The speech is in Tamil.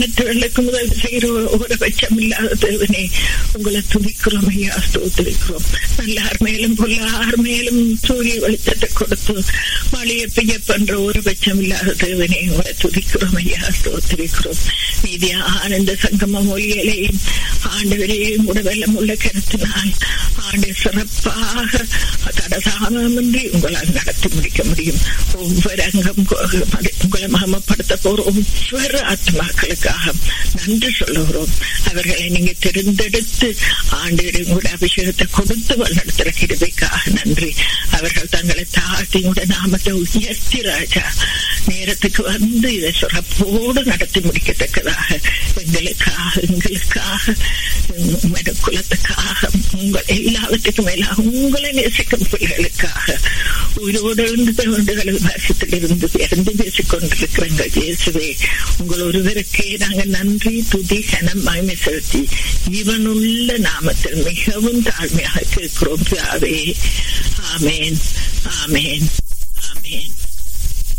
மற்றவர்களுக்கு முதல் செய்கிற ஒரு பட்சம் இல்லாத தேவனே உங்களை துதிக்கிறோம் ஐயா ஸ்தோத்திரிக்கிறோம் நல்லார் மேலும் பொல்லார் மேலும் சூரிய வெளிச்சத்தை கொடுத்து மழையை பெய்ய பண்ற ஒரு பட்சம் இல்லாத தேவனே உங்களை துதிக்கிறோம் ஐயா ஸ்தோத்திரிக்கிறோம் மீதியா ஆனந்த சங்கம மொழிகளையும் ஆண்டவரையும் கூட வெள்ளம் உள்ள கருத்தினால் ஆண்டு சிறப்பாக தடசாமின்றி உங்களால் நடத்தி முடிக்க முடியும் ஒவ்வொரு அங்கம் உங்களை மகமப்படுத்த போற ஒவ்வொரு ஆத்மாக்களுக்காக நன்றி சொல்லுகிறோம் அவர்களை நீங்க தெரிந்தெடுத்து ஆண்டு கூட அபிஷேகத்தை கொடுத்து வழிநடத்துற கிருபைக்காக நன்றி அவர்கள் தங்களை தாழ்த்தி கூட நாமத்தை உயர்த்தி ராஜா நேரத்துக்கு வந்து இதை சிறப்போடு நடத்தி முடிக்கத்தக்கதாக எங்களுக்காக எங்களுக்காக குலத்துக்காக உங்கள் எல்லாவற்றுக்கும் மேலாக உங்களை நேசிக்கும் பிள்ளைகளுக்காக உயிரோடு இருந்து வாசத்தில் இருந்து இறந்து பேசிக் கொண்டிருக்கிற எங்கள் இயேசுவே உங்கள் ஒருவருக்கே நாங்கள் நன்றி துதி கனம் மகிமை செலுத்தி இவனுள்ள நாமத்தில் மிகவும் தாழ்மையாக கேட்கிறோம் ஆமேன் ஆமேன் ஆமேன் ஆமேன்